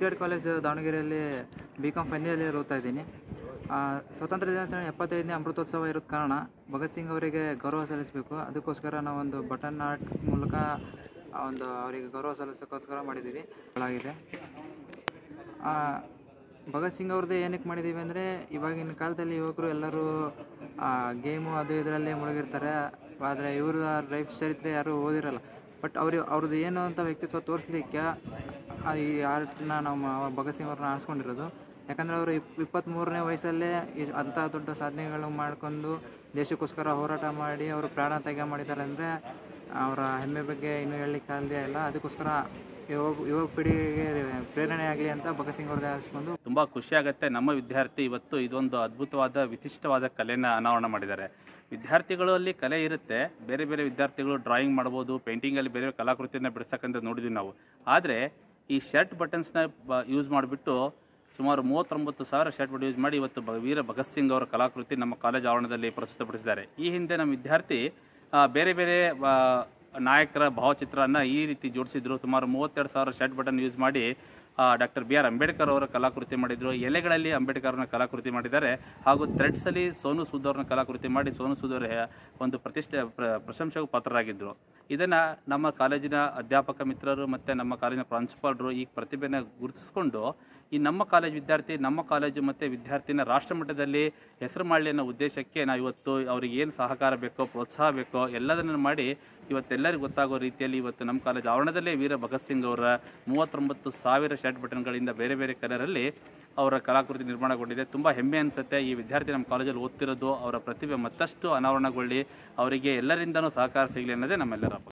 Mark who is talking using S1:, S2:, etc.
S1: K Ed college ದಾವಣಗೆರೆಯಲ್ಲಿ B Com final year ಓದ್ತಾ ಇದ್ದೀನಿ ಆ, ಸ್ವಾತಂತ್ರ್ಯ ದಿನಾಚರಣೆ ಎಪ್ಪತ್ತೈದನೇ ಅಮೃತೋತ್ಸವ ಇರೋದ ಕಾರಣ ಭಗತ್ ಸಿಂಗ್ ಅವರಿಗೆ ಗೌರವ ಸಲ್ಲಿಸಬೇಕು ಅದಕ್ಕೋಸ್ಕರ ನಾವೊಂದು ಬಟನ್ ಆರ್ಟ್ ಮೂಲಕ ಆ ಒಂದು ಅವರಿಗೆ ಗೌರವ ಸಲ್ಲಿಸೋಕ್ಕೋಸ್ಕರ ಮಾಡಿದ್ದೀವಿ ಆಗಿದೆ ಆ, ಭಗತ್ ಸಿಂಗ್ ಅವ್ರದ್ದು ಏನಕ್ಕೆ ಮಾಡಿದ್ದೀವಿ ಅಂದರೆ ಇವಾಗಿನ ಕಾಲದಲ್ಲಿ ಯುವಕರು ಎಲ್ಲರೂ ಗೇಮು ಅದು ಇದರಲ್ಲೇ ಮುಳುಗಿರ್ತಾರೆ ಆದರೆ ಇವ್ರ ಲೈಫ್ ಚರಿತ್ರೆ ಯಾರೂ ಓದಿರಲ್ಲ ಬಟ್ ಅವ್ರಿಗೆ ಅವ್ರದ್ದು ಏನು ಅಂತ ವ್ಯಕ್ತಿತ್ವ ತೋರಿಸ್ಲಿಕ್ಕೆ ಆ ಈ ಆರ್ಟ್ನ ನಮ್ಮ ಭಗತ್ ಸಿಂಗ್ ಅವ್ರನ್ನ ಆರಿಸ್ಕೊಂಡಿರೋದು ಯಾಕಂದರೆ ಅವರು ಇಪ್ ಇಪ್ಪತ್ತ್ಮೂರನೇ ವಯಸ್ಸಲ್ಲೇ ಇ ಅಂಥ ದೊಡ್ಡ ಸಾಧನೆಗಳು ಮಾಡಿಕೊಂಡು ದೇಶಕ್ಕೋಸ್ಕರ ಹೋರಾಟ ಮಾಡಿ ಅವರು ಪ್ರಾಣ ತ್ಯಾಗ ಮಾಡಿದ್ದಾರೆ ಅಂದರೆ ಅವರ ಹೆಮ್ಮೆ ಬಗ್ಗೆ ಇನ್ನೂ ಹೇಳಲಿಕ್ಕೆ ಸಾಧ್ಯ ಇಲ್ಲ ಅದಕ್ಕೋಸ್ಕರ ಯುವ ಯುವ ಪೀಳಿಗೆಗೆ ಪ್ರೇರಣೆ ಆಗಲಿ ಅಂತ ಭಗತ್ ಸಿಂಗ್ ಅವ್ರದ್ದೇ ಆರಿಸ್ಕೊಂಡು
S2: ತುಂಬ ಖುಷಿಯಾಗುತ್ತೆ ನಮ್ಮ ವಿದ್ಯಾರ್ಥಿ ಇವತ್ತು ಇದೊಂದು ಅದ್ಭುತವಾದ ವಿಶಿಷ್ಟವಾದ ಕಲೆನ ಅನಾವರಣ ಮಾಡಿದ್ದಾರೆ ವಿದ್ಯಾರ್ಥಿಗಳಲ್ಲಿ ಕಲೆ ಇರುತ್ತೆ ಬೇರೆ ಬೇರೆ ವಿದ್ಯಾರ್ಥಿಗಳು ಡ್ರಾಯಿಂಗ್ ಮಾಡ್ಬೋದು ಪೇಂಟಿಂಗಲ್ಲಿ ಬೇರೆ ಬೇರೆ ಕಲಾಕೃತಿಯನ್ನು ಬಿಡಿಸ್ತಕ್ಕಂಥ ನೋಡಿದ್ವಿ ನಾವು ಆದರೆ ಈ ಶರ್ಟ್ ಬಟನ್ಸ್ನ ಬ ಯೂಸ್ ಮಾಡಿಬಿಟ್ಟು ಸುಮಾರು ಮೂವತ್ತೊಂಬತ್ತು ಸಾವಿರ ಶರ್ಟ್ ಬಟನ್ ಯೂಸ್ ಮಾಡಿ ಇವತ್ತು ಬ ವೀರ ಭಗತ್ ಸಿಂಗ್ ಅವರ ಕಲಾಕೃತಿ ನಮ್ಮ ಕಾಲೇಜ್ ಆವರಣದಲ್ಲಿ ಪ್ರಸ್ತುತಪಡಿಸಿದ್ದಾರೆ ಈ ಹಿಂದೆ ನಮ್ಮ ವಿದ್ಯಾರ್ಥಿ ಆ, ಬೇರೆ ಬೇರೆ ಆ, ನಾಯಕರ ಭಾವಚಿತ್ರವನ್ನು ಈ ರೀತಿ ಜೋಡಿಸಿದ್ರು ಸುಮಾರು ಮೂವತ್ತೆರಡು ಸಾವಿರ ಶರ್ಟ್ ಬಟನ್ ಯೂಸ್ ಮಾಡಿ ಡಾಕ್ಟರ್ ಬಿ ಆರ್ ಅಂಬೇಡ್ಕರ್ ಅವರ ಕಲಾಕೃತಿ ಮಾಡಿದರು ಎಲೆಗಳಲ್ಲಿ ಅಂಬೇಡ್ಕರ್ ಅವ್ರನ್ನ ಕಲಾಕೃತಿ ಮಾಡಿದ್ದಾರೆ ಹಾಗೂ ಥ್ರೆಡ್ಸಲ್ಲಿ ಸೋನು ಸೂದ್ ಅವ್ರನ್ನ ಕಲಾಕೃತಿ ಮಾಡಿ ಸೋನು ಸೂದ್ ಅವರ ಒಂದು ಪ್ರತಿಷ್ಠೆ ಪ್ರ ಪ್ರಶಂಸೆಗೂ ಪಾತ್ರರಾಗಿದ್ದರು ಇದನ್ನು ನಮ್ಮ ಕಾಲೇಜಿನ ಅಧ್ಯಾಪಕ ಮಿತ್ರರು ಮತ್ತು ನಮ್ಮ ಕಾಲೇಜಿನ ಪ್ರಾಂಶುಪಾಲರು ಈ ಪ್ರತಿಭೆನ ಗುರುತಿಸ್ಕೊಂಡು ಈ ನಮ್ಮ ಕಾಲೇಜ್ ವಿದ್ಯಾರ್ಥಿ ನಮ್ಮ ಕಾಲೇಜು ಮತ್ತು ವಿದ್ಯಾರ್ಥಿನ ರಾಷ್ಟ್ರ ಮಟ್ಟದಲ್ಲಿ ಹೆಸರು ಮಾಡಲಿ ಅನ್ನೋ ಉದ್ದೇಶಕ್ಕೆ ನಾವು ಇವತ್ತು ಅವ್ರಿಗೆ ಏನು ಸಹಕಾರ ಬೇಕೋ ಪ್ರೋತ್ಸಾಹ ಬೇಕೋ ಎಲ್ಲದನ್ನು ಮಾಡಿ ಇವತ್ತೆಲ್ಲರಿಗೂ ಗೊತ್ತಾಗೋ ರೀತಿಯಲ್ಲಿ ಇವತ್ತು ನಮ್ಮ ಕಾಲೇಜ್ ಆವರಣದಲ್ಲೇ ವೀರ ಭಗತ್ ಸಿಂಗ್ ಅವರ ಮೂವತ್ತೊಂಬತ್ತು ಸಾವಿರ ಶರ್ಟ್ ಬಟನ್ಗಳಿಂದ ಬೇರೆ ಬೇರೆ ಕಲರಲ್ಲಿ ಅವರ ಕಲಾಕೃತಿ ನಿರ್ಮಾಣಗೊಂಡಿದೆ ತುಂಬ ಹೆಮ್ಮೆ ಅನಿಸುತ್ತೆ ಈ ವಿದ್ಯಾರ್ಥಿ ನಮ್ಮ ಕಾಲೇಜಲ್ಲಿ ಓದ್ತಿರೋದು ಅವರ ಪ್ರತಿಭೆ ಮತ್ತಷ್ಟು ಅನಾವರಣಗೊಳ್ಳಿ ಅವರಿಗೆ ಎಲ್ಲರಿಂದನೂ ಸಹಕಾರ ಸಿಗಲಿ ಅನ್ನೋದೇ ನಮ್ಮೆಲ್ಲರ ಅಪೇಕ್ಷೆ.